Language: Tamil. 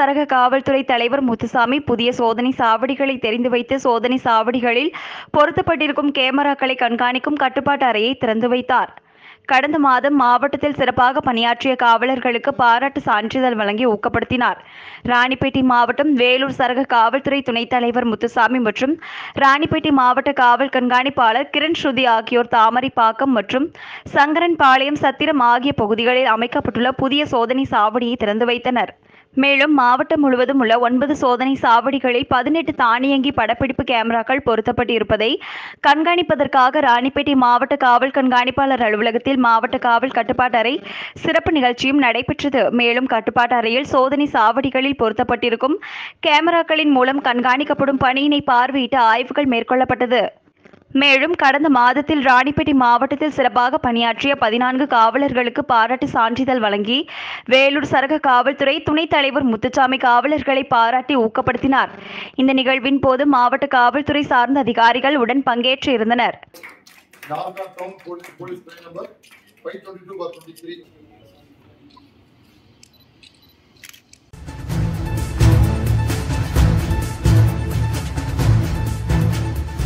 சரக காவல்துறை தலைவர் முத்துசாமி புதிய சோதனை சாவடிகளை தெரிந்து வைத்து சோதனை சாவடிகளில் பொருத்தப்பட்டிருக்கும் கேமராக்களை கண்காணிக்கும் கட்டுப்பாட்டு அறையை திறந்து வைத்தார் கடந்த மாதம் மாவட்டத்தில் சிறப்பாக பணியாற்றிய காவலர்களுக்கு பாராட்டு சான்றிதழ் வழங்கி ஊக்கப்படுத்தினார் ராணிப்பேட்டை மாவட்டம் வேலூர் சரக காவல்துறை துணைத் தலைவர் முத்துசாமி மற்றும் ராணிப்பேட்டை மாவட்ட காவல் கண்காணிப்பாளர் கிரண் ஸ்ருதி ஆகியோர் தாமரைப்பாக்கம் மற்றும் சங்கரன்பாளையம் சத்திரம் ஆகிய பகுதிகளில் அமைக்கப்பட்டுள்ள புதிய சோதனை சாவடியை திறந்து வைத்தனர் மேலும் மாவட்டம் முழுவதும் உள்ள ஒன்பது சோதனை சாவடிகளில் பதினெட்டு தானியங்கி படப்பிடிப்பு கேமராக்கள் பொருத்தப்பட்டு இருப்பதை கண்காணிப்பதற்காக ராணிப்பேட்டை மாவட்ட காவல் கண்காணிப்பாளர் அலுவலகத்தில் மாவட்ட காவல் கட்டுப்பாட்டு அறை சிறப்பு நிகழ்ச்சியும் நடைபெற்றது மேலும் கட்டுப்பாட்டு அறையில் சோதனை சாவடிகளில் பொருத்தப்பட்டிருக்கும் கேமராக்களின் மூலம் கண்காணிக்கப்படும் பணியினை பார்வையிட்டு ஆய்வுகள் மேற்கொள்ளப்பட்டது மேலும் கடந்த மாதத்தில் ராணிப்பேட்டை மாவட்டத்தில் சிறப்பாக பணியாற்றிய பதினான்கு காவலர்களுக்கு பாராட்டு சான்றிதழ் வழங்கி வேலூர் சரக காவல்துறை துணைத் தலைவர் முத்துசாமி காவலர்களை பாராட்டி ஊக்கப்படுத்தினார் இந்த நிகழ்வின் போது மாவட்ட காவல்துறை சார்ந்த அதிகாரிகள் உடன் பங்கேற்று இருந்தனர் Nagda Town Police Police Train number five twenty-two bar twenty-three.